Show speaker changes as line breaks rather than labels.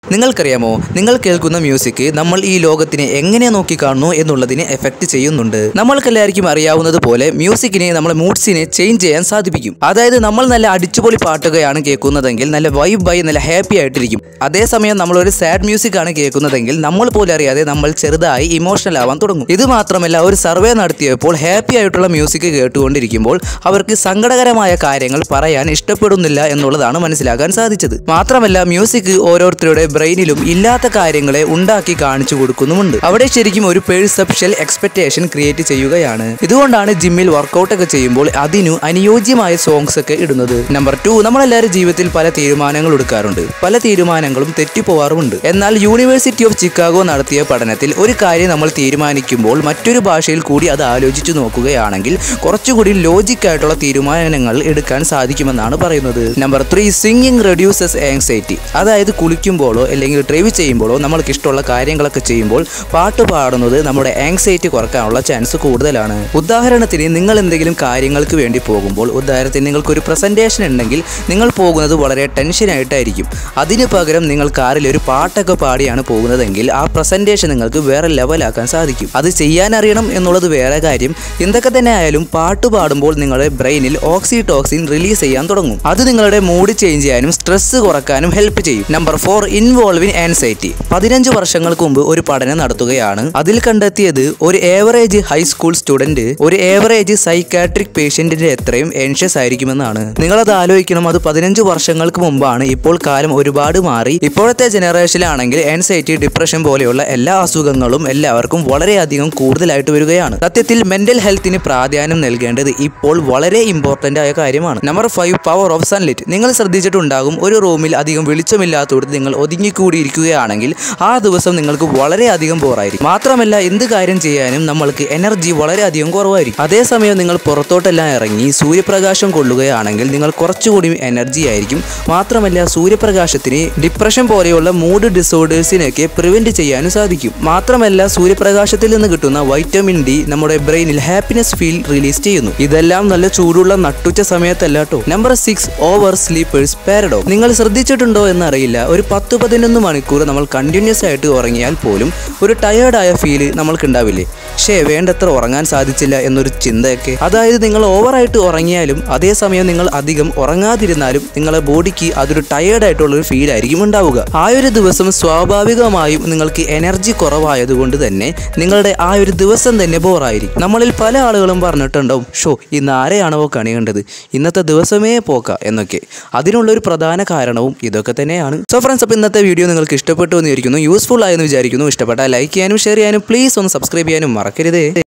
നിങ്ങൾക്കറിയാമോ നിങ്ങൾ കേൾക്കുന്ന മ്യൂസിക് നമ്മൾ ഈ ലോകത്തിനെ എങ്ങനെ നോക്കിക്കാണുന്നു എന്നുള്ളതിനെ എഫക്ട് ചെയ്യുന്നുണ്ട് നമ്മൾക്കെല്ലാവർക്കും അറിയാവുന്നത് പോലെ മ്യൂസിക്കിനെ നമ്മളെ മൂഡ്സിനെ ചേഞ്ച് ചെയ്യാൻ സാധിപ്പിക്കും അതായത് നമ്മൾ നല്ല അടിച്ചുപൊളി പാട്ടുകയാണ് കേൾക്കുന്നതെങ്കിൽ നല്ല വൈബായി നല്ല ഹാപ്പി ആയിട്ടിരിക്കും അതേസമയം നമ്മൾ ഒരു സാഡ് മ്യൂസിക് ആണ് കേൾക്കുന്നതെങ്കിൽ നമ്മൾ പോലും അറിയാതെ നമ്മൾ ചെറുതായി ഇമോഷണൽ ആവാൻ തുടങ്ങും ഇത് മാത്രമല്ല ഒരു സർവേ നടത്തിയപ്പോൾ ഹാപ്പി ആയിട്ടുള്ള മ്യൂസിക് കേട്ടുകൊണ്ടിരിക്കുമ്പോൾ അവർക്ക് സങ്കടകരമായ കാര്യങ്ങൾ പറയാൻ ഇഷ്ടപ്പെടുന്നില്ല എന്നുള്ളതാണ് മനസ്സിലാക്കാൻ സാധിച്ചത് മാത്രമല്ല മ്യൂസിക് ഓരോരുത്തരുടെ ബ്രെയിനിലും ഇല്ലാത്ത കാര്യങ്ങളെ ഉണ്ടാക്കി കാണിച്ചു കൊടുക്കുന്നുമുണ്ട് അവിടെ ശരിക്കും ഒരു പെർസെപ്ഷ്യൽ എക്സ്പെക്ടേഷൻ ക്രിയേറ്റ് ചെയ്യുകയാണ് ഇതുകൊണ്ടാണ് ജിമ്മിൽ വർക്കൗട്ട് ഒക്കെ ചെയ്യുമ്പോൾ അതിനു അനുയോജ്യമായ സോങ്സ് ഒക്കെ ഇടുന്നത് നമ്പർ ടു നമ്മളെല്ലാവരും ജീവിതത്തിൽ പല തീരുമാനങ്ങൾ എടുക്കാറുണ്ട് പല തീരുമാനങ്ങളും തെറ്റിപ്പോവാറുമുണ്ട് എന്നാൽ യൂണിവേഴ്സിറ്റി ഓഫ് ചിക്കാഗോ നടത്തിയ പഠനത്തിൽ ഒരു കാര്യം നമ്മൾ തീരുമാനിക്കുമ്പോൾ മറ്റൊരു ഭാഷയിൽ കൂടി അത് ആലോചിച്ചു നോക്കുകയാണെങ്കിൽ കുറച്ചുകൂടി ലോജിക് ആയിട്ടുള്ള തീരുമാനങ്ങൾ എടുക്കാൻ സാധിക്കുമെന്നാണ് പറയുന്നത് number three singing reduces anxiety അതായത് കുളിക്കുമ്പോഴോ അല്ലെങ്കിൽ ഡ്രൈവ് ചെയ്യുമ്പോഴോ നമ്മൾക്ക് ഇഷ്ടമുള്ള കാര്യങ്ങളൊക്കെ ചെയ്യുമ്പോൾ പാട്ട് പാടുന്നത് നമ്മുടെ ആങ്സൈറ്റി കുറക്കാനുള്ള ചാൻസ് കൂടുതലാണ് ഉദാഹരണത്തിന് നിങ്ങൾ എന്തെങ്കിലും കാര്യങ്ങൾക്ക് വേണ്ടി പോകുമ്പോൾ ഉദാഹരണത്തിന് നിങ്ങൾക്ക് ഒരു പ്രസന്റേഷൻ ഉണ്ടെങ്കിൽ നിങ്ങൾ പോകുന്നത് വളരെ ടെൻഷനായിട്ടായിരിക്കും അതിന് പകരം നിങ്ങൾ കാറിൽ ഒരു പാട്ടൊക്കെ പാടിയാണ് പോകുന്നതെങ്കിൽ ആ പ്രസന്റേഷൻ നിങ്ങൾക്ക് വേറെ ലെവലാക്കാൻ സാധിക്കും അത് ചെയ്യാൻ അറിയണം എന്നുള്ളത് വേറെ കാര്യം എന്തൊക്കെ തന്നെ ആയാലും പാട്ട് പാടുമ്പോൾ നിങ്ങളുടെ ബ്രെയിനിൽ ഓക്സിടോക്സിൻ റിലീസ് ചെയ്യാൻ തുടങ്ങും അത് നിങ്ങളുടെ മൂഡ് ചേഞ്ച് ചെയ്യാനും സ്ട്രെസ് കുറക്കാനും ഹെൽപ്പ് ചെയ്യും നമ്പർ ഫോർ ഇൻവോൾവിൻ ആൻസൈറ്റി പതിനഞ്ച് വർഷങ്ങൾക്ക് മുമ്പ് ഒരു പഠനം നടത്തുകയാണ് അതിൽ കണ്ടെത്തിയത് ഒരു ഏവറേജ് ഹൈസ്കൂൾ സ്റ്റുഡന്റ് ഒരു ഏവറേജ് സൈക്കാട്രിക് പേഷ്യന്റിന്റെ എത്രയും എൻഷ്യസ് ആയിരിക്കുമെന്നാണ് നിങ്ങളത് ആലോചിക്കണം അത് പതിനഞ്ച് വർഷങ്ങൾക്ക് മുമ്പാണ് ഇപ്പോൾ കാലം ഒരുപാട് മാറി ഇപ്പോഴത്തെ ജനറേഷനിലാണെങ്കിൽ ആൻസൈറ്റി ഡിപ്രഷൻ പോലെയുള്ള എല്ലാ അസുഖങ്ങളും എല്ലാവർക്കും വളരെയധികം കൂടുതലായിട്ട് വരികയാണ് സത്യത്തിൽ മെന്റൽ ഹെൽത്തിന് പ്രാധാന്യം നൽകേണ്ടത് ഇപ്പോൾ വളരെ ഇമ്പോർട്ടന്റ് ആയ കാര്യമാണ് number five power of sunlight നിങ്ങൾ ശ്രദ്ധിച്ചിട്ടുണ്ടാകും ഒരു റൂമിൽ അധികം വെളിച്ചമില്ലാത്തടത്ത് നിങ്ങൾ ഒതുങ്ങിക്കൂടിയിരിക്കുകയാണെങ്കിൽ ആ ദിവസം നിങ്ങൾക്ക് വളരെയധികം ബോറായിരിക്കും മാത്രമല്ല എന്ത് കാര്യം ചെയ്യാനും നമ്മൾക്ക് എനർജി വളരെയധികം കുറവായിരിക്കും അതേസമയം നിങ്ങൾ പുറത്തോട്ടെല്ലാം ഇറങ്ങി സൂര്യപ്രകാശം കൊള്ളുകയാണെങ്കിൽ നിങ്ങൾ കുറച്ചുകൂടി എനർജി ആയിരിക്കും മാത്രമല്ല സൂര്യപ്രകാശത്തിന് ഡിപ്രഷൻ പോലെയുള്ള മൂഡ് ഡിസോർഡേഴ്സിനെയൊക്കെ പ്രിവെന്റ് ചെയ്യാനും സാധിക്കും മാത്രമല്ല സൂര്യപ്രകാശത്തിൽ നിന്ന് കിട്ടുന്ന വൈറ്റമിൻ ഡി നമ്മുടെ ബ്രെയിനിൽ ഹാപ്പിനെസ് ഫീൽ റിലീസ് ചെയ്യുന്നു ഇതെല്ലാം നല്ല ചൂടുള്ള നട്ടുച്ച സമയത്തല്ല കേട്ടോ number six over sleepers paradox നിങ്ങൾ ശ്രദ്ധിച്ചിട്ടുണ്ടോ എന്നറിയില്ല ഒരു പത്ത് പതിനൊന്ന് മണിക്കൂർ നമ്മൾ കണ്ടിന്യൂസ് ആയിട്ട് ഉറങ്ങിയാൽ പോലും ഒരു ടയേർഡായ ഫീല് നമ്മൾക്ക് ഉണ്ടാവില്ലേ ഷേ വേണ്ടത്ര ഉറങ്ങാൻ സാധിച്ചില്ല എന്നൊരു ചിന്തയൊക്കെ അതായത് നിങ്ങൾ ഓവറായിട്ട് ഉറങ്ങിയാലും അതേസമയം നിങ്ങൾ അധികം ഉറങ്ങാതിരുന്നാലും നിങ്ങളുടെ ബോഡിക്ക് അതൊരു ടയേർഡ് ആയിട്ടുള്ള ഒരു ഫീൽ ആയിരിക്കും ഉണ്ടാവുക ആ ഒരു ദിവസം സ്വാഭാവികമായും നിങ്ങൾക്ക് എനർജി കുറവായതുകൊണ്ട് തന്നെ നിങ്ങളുടെ ആ ഒരു ദിവസം തന്നെ ബോറായിരിക്കും നമ്മളിൽ പല ആളുകളും പറഞ്ഞിട്ടുണ്ടാവും ഷോ ഇന്ന് ആരെയാണോ കണി കണ്ടത് ഇന്നത്തെ ദിവസമേ പോക്ക എന്നൊക്കെ അതിനുള്ളൊരു പ്രധാന കാരണവും ഇതൊക്കെ തന്നെയാണ് സോ ഫ്രണ്ട്സ് അപ്പോൾ ഇന്നത്തെ വീഡിയോ നിങ്ങൾക്ക് ഇഷ്ടപ്പെട്ടു എന്ന് വിചാരിക്കുന്നു യൂസ്ഫുൾ ആയെന്ന് വിചാരിക്കുന്നു ഇഷ്ടപ്പെട്ടാൽ ലൈക്ക് ചെയ്യാനും ഷെയർ ചെയ്യാനും പ്ലീസ് ഒന്ന് സബ്സ്ക്രൈബ് ചെയ്യാനും മറക്കരുതേ